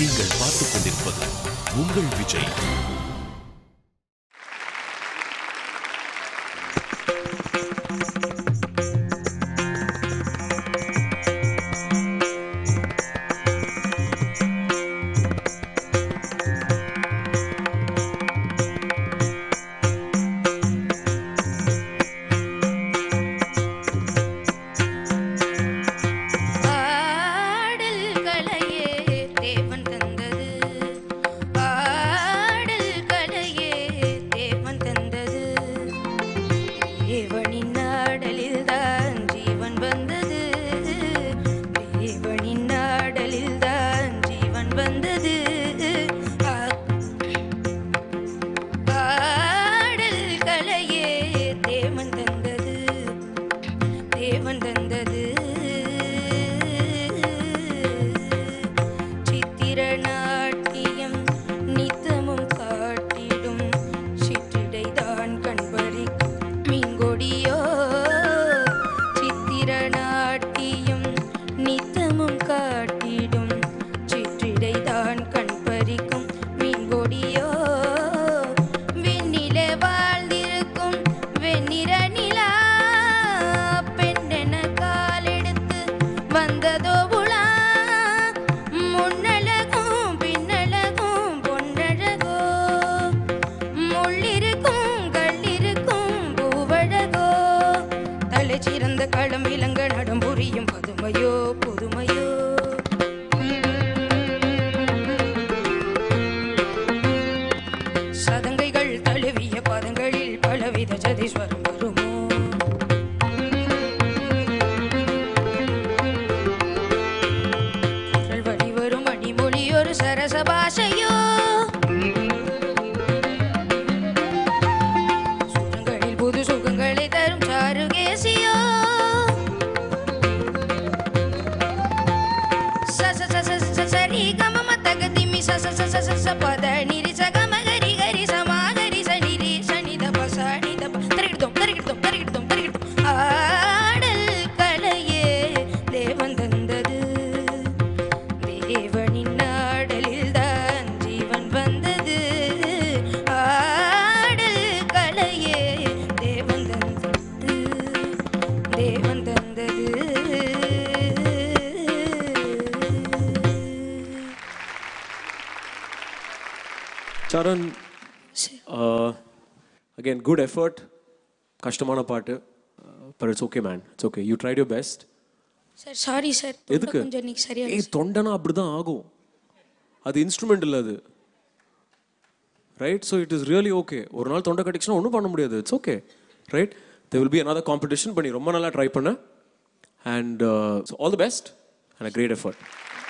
நீங்கள் பார்த்துக் கொண்டிருப்பது உங்கள் விஜய் ஆடல் கலையே தேவன் தந்தது ஆடல் கலையே தேவன் தந்தது தேவனின் ஆடலில் தான் ஜீவன் வந்தது தேவனின் ஆடலில் தான் ஜீவன் வந்தது ஆடல் கலையே தேவன் தந்தது தேவன் தந்தது சித்திர நாட்டியம் நித்தமும் காட்டிடும் சிற்றிடை தான் கண்பறிக்கும் மீன்கொடியோ சித்திர நாட்டியம் நித்தமும் காட்டிடும் சிற்றிடை தான் கண்பறிக்கும் மீன்கொடியோ விண்ணிலே வாழ்ந்திருக்கும் வெண்ணிற நிலா பெண்ணென காலெடுத்து வந்ததோ உலா முன்னழகும் பின்னழகும் பொன்னழகோ முள்ளிருக்கும் கல்லிருக்கும் பூவழகோ தலை சிறந்த களம் இளங்க நடம் புரியும் பதுமையோ புதுமையோ சதங்கைகள் தழுவிய பதங்களில் பலவித ஜதீஸ்வரம் வருமோ குரல் வழி வரும் அடிமொழி ஒரு சரச பாஷையோ சுரங்களில் புது சுகங்களை தரும் சாருகேசியோ ச ச ச ச ச சரி கம ம தக திமி ச ச ச ச ச ச பத நிரி ச கம கரி கரி ச மா கரி ச நிரி ச நி த ப ச நி த ப தரிகிட்டோம் தரிகிட்டோம் தரிகிட்டோம் தரிகிட்டோம் ஆடல் கலையே தேவன் தந்தது தேவனின் ஆடலில் தான் ஜீவன் வந்தது ஆடல் கலையே தேவன் தந்தது தேவன் தந்தது சரண் அகேன் குட் எஃபர்ட் கஷ்டமான பாட்டு but it's okay man it's okay you tried your best sir sorry sir எதுக்கு கொஞ்சம் இன்னைக்கு சரியா ஏய் தொண்டனா அப்படிதான் ஆகும் அது இன்ஸ்ட்ருமெண்ட் இல்லை அது right so it is really okay ஒரு நாள் தொண்டை கட்டிச்சுன்னா ஒன்றும் பண்ண முடியாது it's okay right they will be another competition பண்ணி ரொம்ப நல்லா ட்ரை பண்ண and all the best and a great effort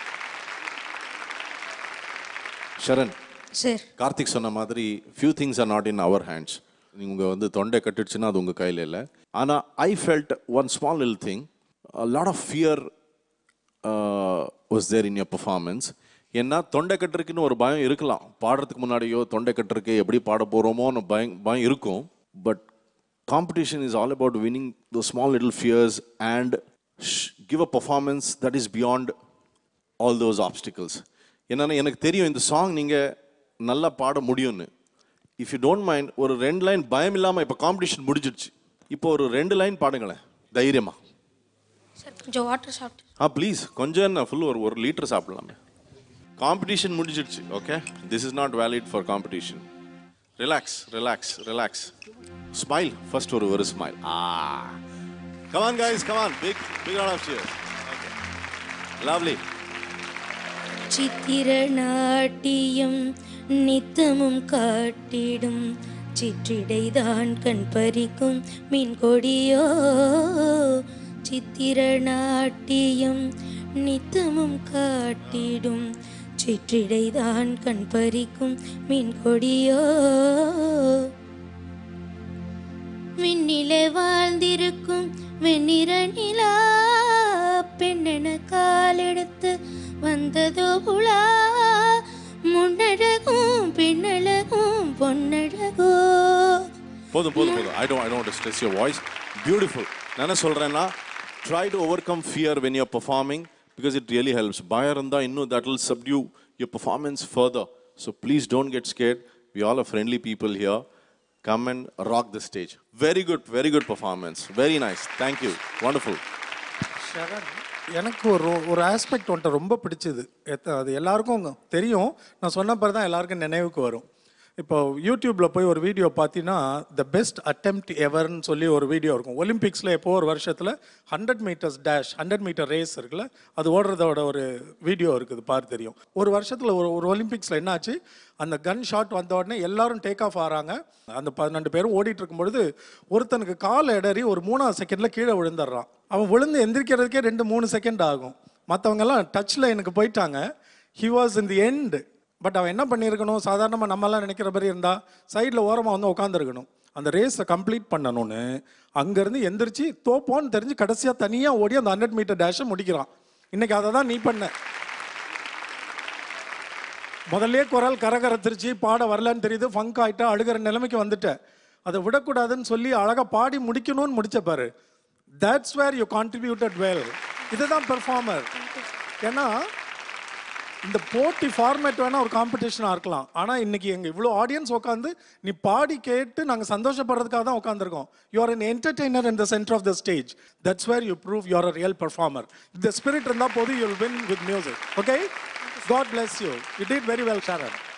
Sharan sir Karthik சொன்ன மாதிரி few things are not in our hands நீங்கள் வந்து தொண்டை கட்டுடுச்சுன்னா அது உங்கள் கையில் இல்லை ஆனால் I felt one small lil thing lot of fear was there in your performance ஏன்னா தொண்டை கட்டுறதுக்குன்னு ஒரு பயம் இருக்கலாம் பாடுறதுக்கு முன்னாடியோ தொண்டை கட்டுறதுக்கு எப்படி பாட போகிறோமோன்னு பயம் பயம் இருக்கும் but competition is all about winning the small little fears and give a performance that is beyond all those obstacles என்னன்னா எனக்கு தெரியும் இந்த சாங் நீங்கள் நல்லா பாட முடியும்னு இஃப் யூ டோன்ட் மைண்ட் ஒரு ரெண்டு லைன் பயம் இல்லாமல் இப்போ காம்படிஷன் முடிஞ்சிடுச்சு இப்போ ஒரு ரெண்டு லைன் பாடுங்களேன் தைரியமா சார் கொஞ்சம் வாட்டர் சாப்பிட்டு ஆ ப்ளீஸ் கொஞ்சம் என்ன ஃபுல் ஒரு ஒரு லிட்டர் சாப்பிடலாமே காம்படிஷன் முடிஞ்சிடுச்சு okay this is not valid for competition relax relax relax smile first ஒரு ஒரு smile ah come on guys come on big big all of cheers okay lovely சித்திர நாட்டியம் நித்தமும் காட்டிடும் சிற்றிடைதான் கண் பறிக்கும் மீன் கொடியோ சித்திர நாட்டியம் நித்தமும் காட்டிடும் சிற்றிடைதான் கண் பறிக்கும் மீன் கொடியோ விண்ணிலே வாழ்ந்திருக்கும் வெண்ணிற நிலா பெண்ணென காலெடுத்து வந்ததோ உலா முன்னழகும் பின்னழகும் பொன்னழகோ போதும் போதும் போதும் I don't I don't stress your voice beautiful நான் என்ன சொல்கிறேன்னா try to overcome fear when you're performing because it really helps பயம் இருந்தால் இன்னும் that will subdue your performance further. So please don't get scared. We all are friendly people here. Come and rock the stage. Very good, very good performance. Very nice. Thank you. Wonderful. Sharan எனக்கு ஒரு ஒரு aspect வந்துட்டு ரொம்ப பிடிச்சது எத்த- அது எல்லாருக்கும் தெரியும் நான் சொன்ன பிறகு தான் எல்லாருக்கும் நினைவுக்கு வரும் இப்போ யூடியூப்ல போய் ஒரு வீடியோ பார்த்தீங்கன்னா த பெஸ்ட் அட்டெம்ப்ட் எவர்னு சொல்லி ஒரு வீடியோ இருக்கும் ஒலிம்பிக்ஸில் எப்போ ஒரு வருஷத்தில் hundred metres dash hundred metre race இருக்குல்ல அது ஓடுறதோட ஒரு வீடியோ இருக்குது பாரு தெரியும் ஒரு வருஷத்தில் ஒரு ஒரு ஒலிம்பிக்ஸில் என்னாச்சு அந்த கன் ஷாட் வந்த உடனே எல்லாரும் டேக் ஆஃப் ஆகிறாங்க அந்த பன்னெண்டு பேரும் ஓடிட்டு இருக்கும் பொழுது ஒருத்தனுக்கு கால் இடறி ஒரு மூணாவது செகண்ட்ல கீழே விழுந்துடுறான் அவன் விழுந்து எந்திரிக்கிறதுக்கே ரெண்டு மூணு செகண்ட் ஆகும் மற்றவங்க எல்லாம் டச்சில் எனக்கு போயிட்டாங்க he was in the end but அவன் என்ன பண்ணியிருக்கணும் சாதாரணமாக நம்மலாம் நினைக்கிற மாதிரி இருந்தா சைடில் ஓரமாக வந்து உட்காந்துருக்கணும் அந்த ரேஸை கம்ப்ளீட் பண்ணணும்னு அங்கேருந்து எந்திரிச்சு தோப்போன்னு தெரிஞ்சு கடைசியாக தனியாக ஓடி அந்த ஹண்ட்ரட் மீட்டர் டேஷை முடிக்கிறான் இன்னைக்கு அதை தான் நீ பண்ண முதல்ல குரல் கரகரத்திருச்சு பாட வரலன்னு தெரியுது ஃபங்க் ஆயிட்டா அழுகிற நிலைமைக்கு வந்துட்ட அதை விடக்கூடாதுன்னு சொல்லி அழகா பாடி முடிக்கணும்னு முடிச்ச பாரு that's where you contributed well இதுதான் பெர்ஃபார்மர் ஏன்னா இந்த போட்டி ஃபார்மேட் வேணா ஒரு காம்படிஷனாக இருக்கலாம் ஆனால் இன்னைக்கு எங்க இவ்வளோ ஆடியன்ஸ் உட்காந்து நீ பாடி கேட்டு நாங்கள் சந்தோஷப்படுறதுக்காக தான் உட்காந்துருக்கோம் you're an entertainer in the center of the stage that's where you prove you're a real performer இந்த ஸ்பிரிட் இருந்தால் போது you'll win with music okay god bless you you did very well sharon